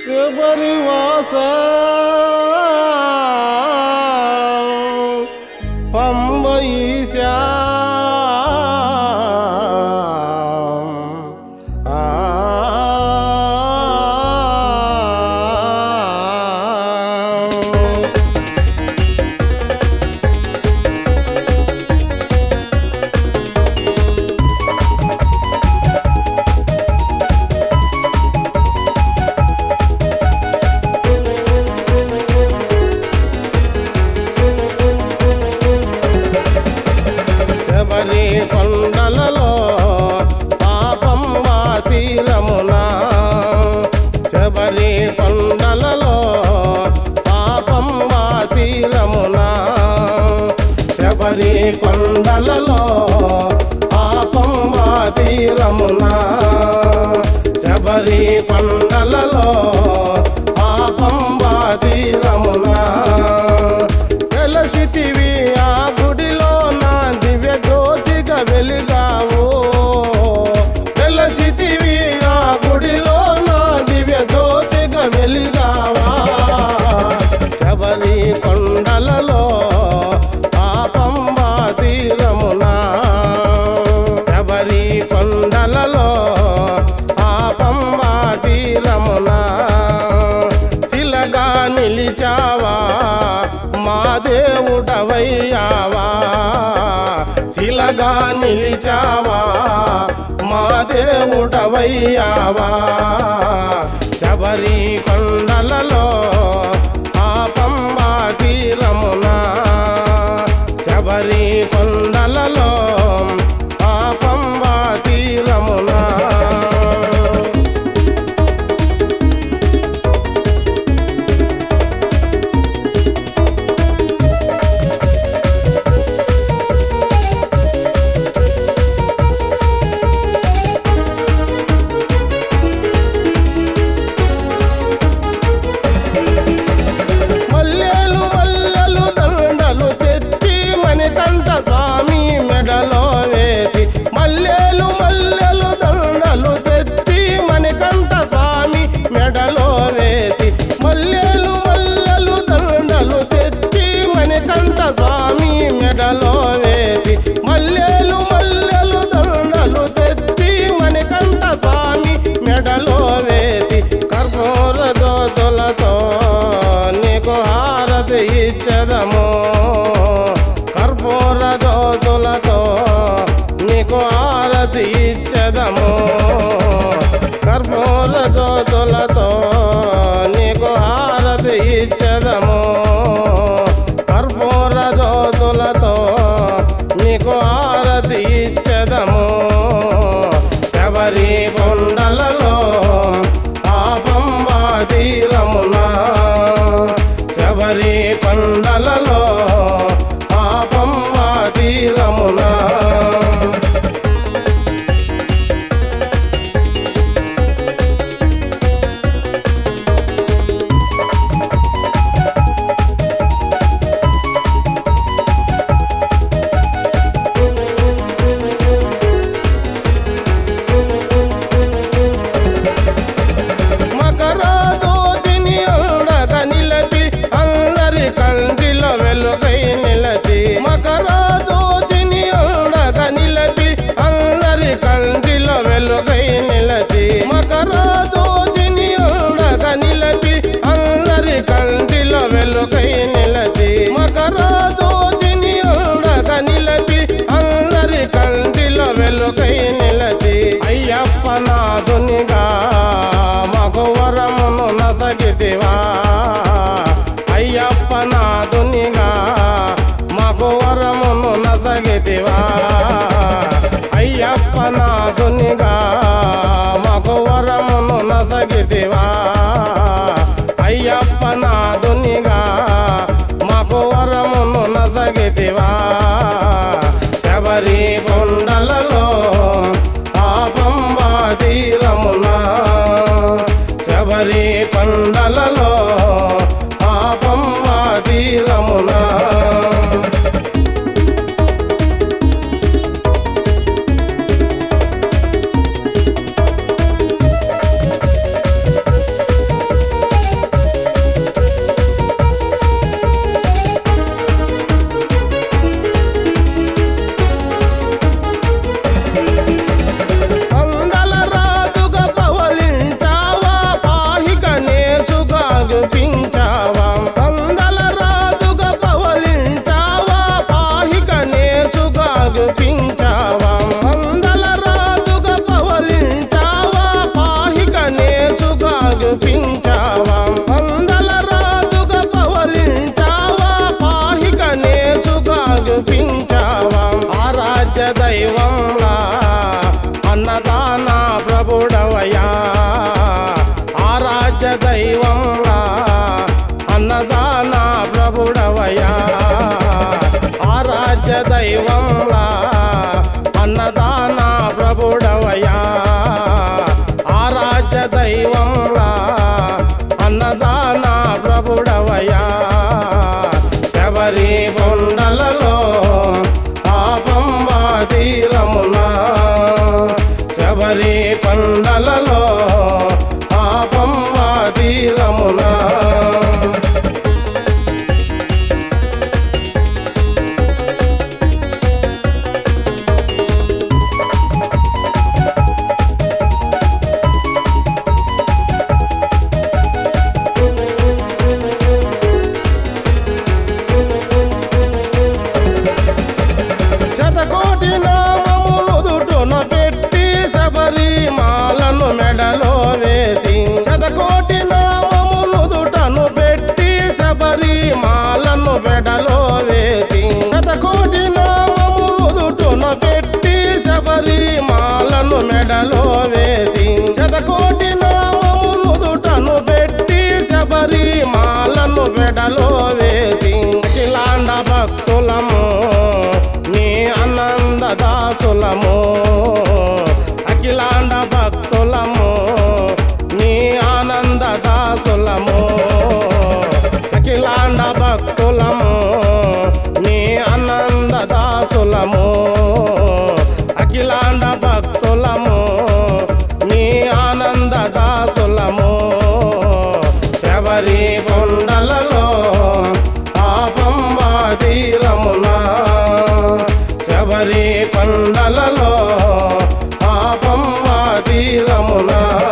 శబరివాస పంబ ఈశా ఆ శబరి కొండలలో పాపం మా తీరమున శబరి కొండలలో పాపం మా తీరమున శబరి కొండలలో పాపం మా తీరమున శబరి కొండలలో పాపం మా తీరమున వెలసితివి ఆ గుడిలో నా దివ్య జ్యోతిగా వెలిగావు వెలసితివి ఆ గుడిలో నా దివ్య జ్యోతిగా వెలిగావా శబరి కొండలలో పాపం మా తీరమునా శబరి కొండలలో పాపం మా తీరమునా శిలగా నిలిచావా మా దేవుడవయ్యావా శిలగా నిలిచావా మా దేవుడవయ్యావా శబరి కొండలలో పాపం మా తీరమునా శబరి కొండలలో పాపం మా తీరమునా మల్లెలు మల్లెలు దండలు తెచ్చి మణికంఠ స్వామి మెడలో వేసి మల్లెలు మల్లెలు దండలు తెచ్చి మణికంఠ స్వామి మెడలో వేసి మల్లెలు మల్లెలు దండలు తెచ్చి మణికంఠ స్వామి మెడలో వేసి మల్లెలు మల్లెలు దండలు తెచ్చి మణికంఠ స్వామి మెడలో వేసి కర్పూర దోతులతో నీకు హారతి ఇచ్చదము కర్పూర దోతులతో నీకు హారతి ఇచ్చదము కర్పూర దోతులతో నీకు హారతి ఇచ్చదము కర్పూర జ్యోతులతో నీకు హారతి ఇచ్చదము శబరి కొండలలో పాపం తీరమునా శబరి కొండలలో పాపం తీరమునా మకర జ్యోతిని అండగ నిలపి అందరి కంటిలో వెలుగై నిలచి మకర జ్యోతిని అండగ నిలపి అందరి కంటిలో వెలుగై నిలచి మకర జ్యోతిని అండగ నిలపి అందరి కంటిలో వెలుగై నిలచి మకర జ్యోతిని అండగ నిలపి అందరి కంటిలో వెలుగై నిలచి అయ్యప్ప నాదునిగా మగవరమును నసగితివా అయ్యప్ప నాదునిగా మగవరమును నసగితివా అయ్యప్ప నాదునిగా మగవరమును నసగితివా అయ్యప్ప నాదునిగా మగవరమును నసగితివా శబరి కొండలలో పాపం తీరమునా శబరి కొండలలో పాపం తీరమునా దైవంలా అన్నదాన ప్రభుడవయా శబరి కొండలలో ఆపంబా తీరమున శబరి కొండలలో ఆపంబా తీరమున శతకోటి నామములు దుడున పెట్టి శబరి మాలను మెడలో వేసి శతకోటి నామములు దుటను పెట్టి శబరి మాలను మెడలో వేసి శతకోటి నామములు దుటున పెట్టి శబరి మాలను మెడలో వేసి శతకోటి నామములు దుటను పెట్టి శబరి మాలను మెడలో వేసి అఖిలాండ భక్తులము నీ ఆనంద దాసులము అఖిలాండ భక్తులము నీ ఆనంద దాసులము అఖిలాండ భక్తులము నీ ఆనంద దాసులము అఖిలాండ భక్తులము నీ ఆనంద దాసులము శబరి కొండలలో ఆపంబా తీరమున శబరి కొండలలో ఆపంబా తీరమున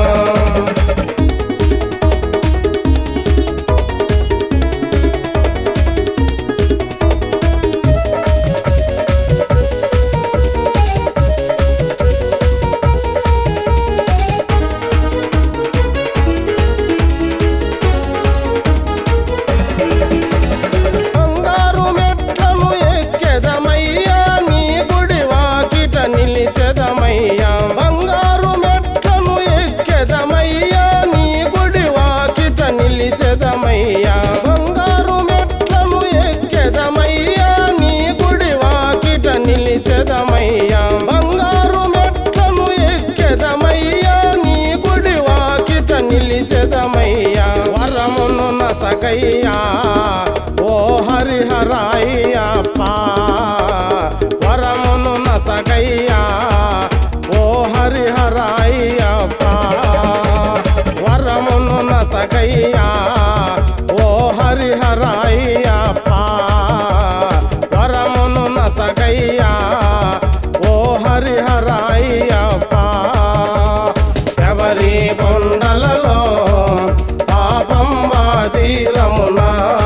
బంగారు మెట్లను ఎక్కెదమయ్యా నీ గుడి వాకిట నిలిచెదమయ్యా బంగారు మెట్లను ఎక్కెదమయ్యా నీ గుడి వాకిట నిలిచెదమయ్యా బంగారు మెట్లను ఎక్కెదమయ్యా నీ గుడి వాకిట నిలిచెదమయ్యా బంగారు మెట్లను ఎక్కెదమయ్యా నీ గుడి వాకిట నిలిచెదమయ్యా వరమును నసగయ్యా ఓ హరిహరాయ్యప్ప వరమును నసగయ్యా ఓ హరిహరాయ్యప్ప వరమును నసగయ్యా ఓ హరిహరాయ్యప్ప వరమును నసగయ్యా ఓ హరిహరాయ్యప్ప శబరి కొండలలో పాపంబా తీరమున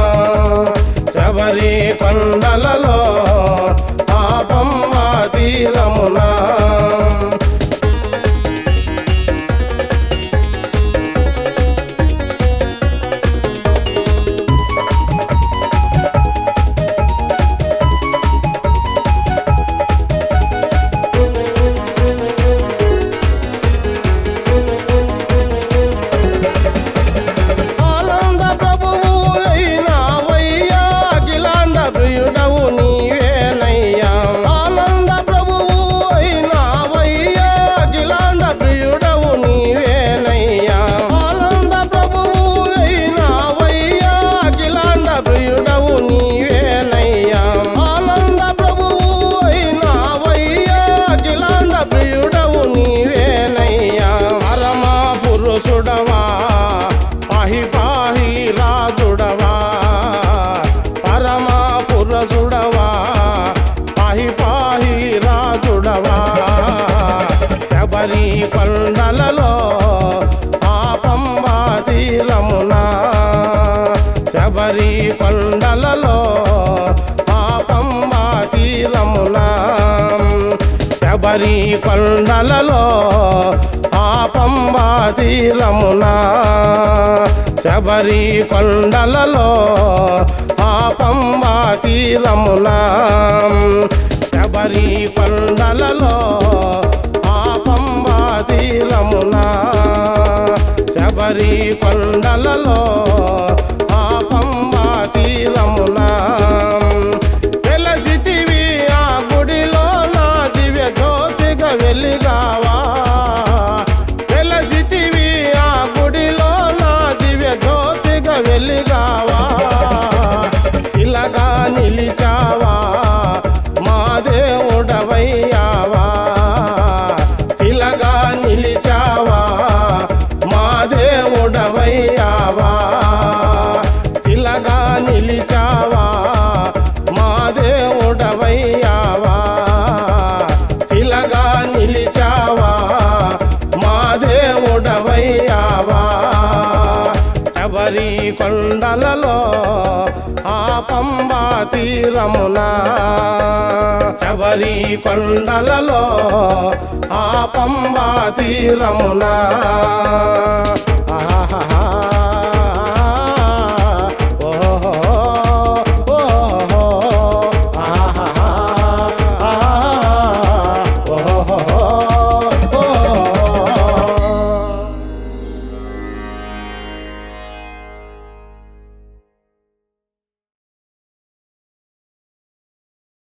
శబరి కొండలలో పాపంబా తీరమున ఆనంద ప్రభువు అయినావయ్యా అఖిలాండ ప్రియుడవు నీవేనయ్యా ఆనంద ప్రభువు అయినావయ్యా అఖిలాండ ప్రియుడవు నీవేనయ్యా ఆనంద ప్రభువు అయినావయ్యా అఖిలాండ ప్రియుడవు నీవేనయ్యా ఆనంద ప్రభువు అయినావయ్యా అఖిలాండ ప్రియుడవు నీవేనయ్యా పరమా పురుషుడవా పాహి పాహి రాజుడవా పరమా పురుషుడవా పాహి పాహి రాజుడవా శబరి కొండలలో ఆపంబా తీరమున శబరి కొండలలో ఆపంబా తీరమున శబరి కొండలలో ఆపంబా తీరమున శబరి కొండలలో ఆపంబా తీరమున శబరి కొండలలో ఆపంబా తీరమున శబరి కొండలలో ఆపంబా తీరమున వెలసితివి ఆ గుడిలో నా దివ్య జ్యోతిగా వెలిగావా వెలసితివి ఆ కొండలలో ఆ పంబా తీరమున శబరి కొండలలో ఆ పంబా తీరమున